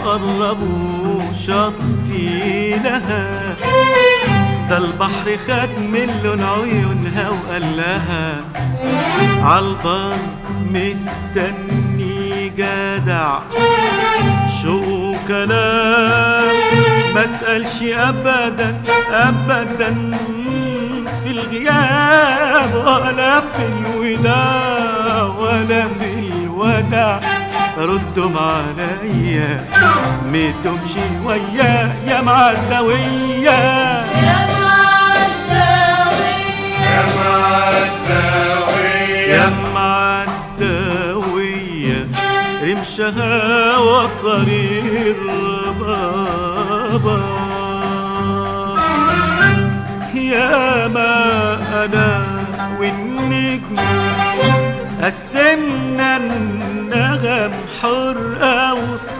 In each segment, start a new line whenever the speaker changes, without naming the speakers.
وقربوا شطي لها ده البحر خد من لون عيونها وقال لها عالبر مستني جدع شو كلام ما تقالش ابدا ابدا في الغياب ولا في الوداع ولا في الوداع ردهم عليا مدهم ويا يا معدوية
يا معداوية
يا معدوية يا معدوية رمشها وطريق الربابة يا ما أنا والنجم قسمنا النغم حرقة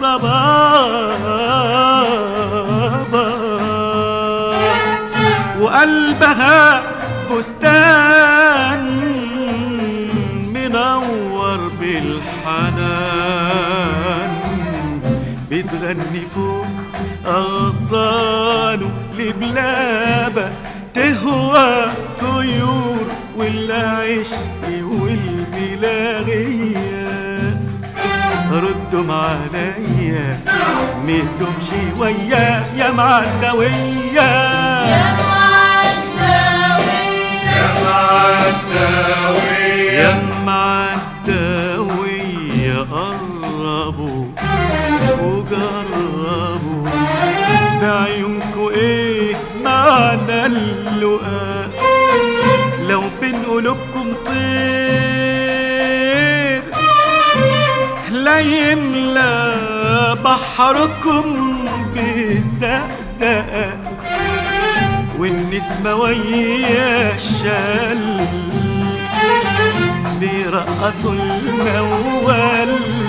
والصبابة وقلبها بستان منور بالحنان بتغني فوق أغصانه لبلابة تهوى طيور والعشق والبلاغية ردهم عليا مدهم شوية يا معدوية
يا معداوية
يا معدوية قربوا وجربوا بعيونكوا ايه معنى اللقاء لو بين قلوبكم طير لا يملى بحركم بزقزقة والنسمة ويا الشل بيرقصوا الموال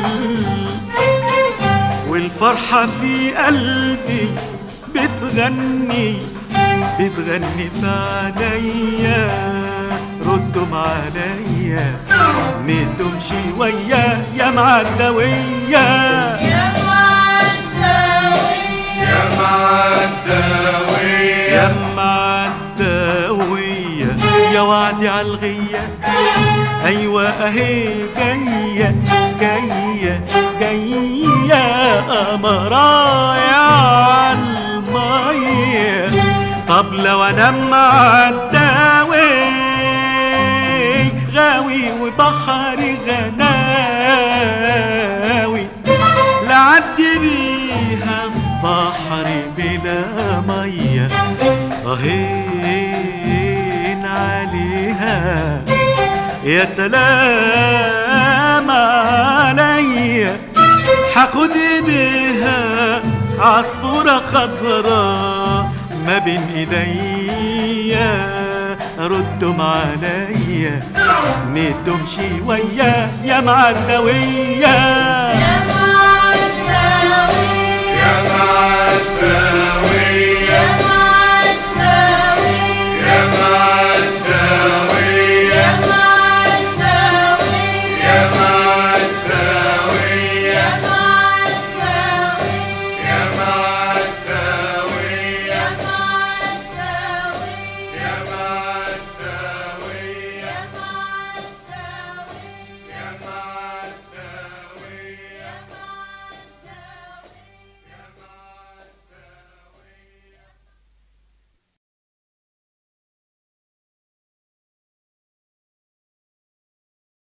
والفرحة في قلبي بتغني بتغني في عينيا ردهم عليا مدهم شوية يا معدوية
يا معداوية
يا معدوية يا وعدي عالغية أيوة أهي جاية جاية جاية قمرايا عالمية طب لو أنا معداوي غاوي وبحري غناوي لعدي بيها في بحر بلا مية أهين عليها يا سلام عليا حاخد ايديها عصفورة خضراء ما بين ايديا ردهم عليا مدهم شوية يا معدوية